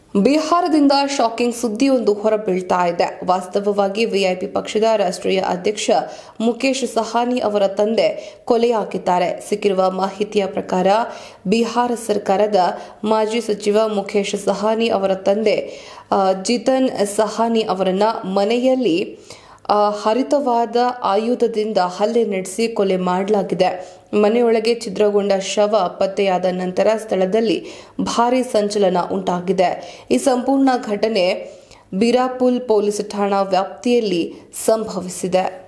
ಬಿಹಾರದಿಂದ shocking ಸುದ್ದಿಯೊಂದು ಹೊರಬೀಳ್ತಾ ಇದೆ ವಾಸ್ತವವಾಗಿ VIP ಪಕ್ಷದ ರಾಷ್ಟ್ರೀಯ ಅಧ್ಯಕ್ಷ ಮುಖೇಶ್ ಸಹಾನಿ ಅವರ ತಂದೆ ಕೊಲೆಯಾಗಿದ್ದಾರೆ ಸಿಕ್ಕಿರುವ ಮಾಹಿತಿಯ ಪ್ರಕಾರ ಬಿಹಾರ ಸರ್ಕಾರದ ಮಾಜಿ ಸಚಿವ ಮುಖೇಶ್ ಸಹಾನಿ ಅವರ ತಂದೆ ಆ, ಜಿತನ್ ಸಹಾನಿ ಅವರನ್ನ ಮನೆಯಲ್ಲಿ ಆ, ಹರಿತವಾದ ಆಯುಧದಿಂದ ಹಲ್ಲೆ ನಡೆಸಿ ಕೊಲೆ ಮಾಡಲಾಗಿದೆ ಮನೆಯೊಳಗೆ ಛಿದ್ರಗೊಂಡ ಶವ ಪತ್ತೆಯಾದ ನಂತರ ಸ್ಥಳದಲ್ಲಿ ಭಾರೀ ಸಂಚಲನ ಉಂಟಾಗಿದೆ ಈ ಸಂಪೂರ್ಣ ಘಟನೆ ಬಿರಾಪುಲ್ ಪೊಲೀಸ್ ಠಾಣಾ ವ್ಯಾಪ್ತಿಯಲ್ಲಿ ಸಂಭವಿಸಿದೆ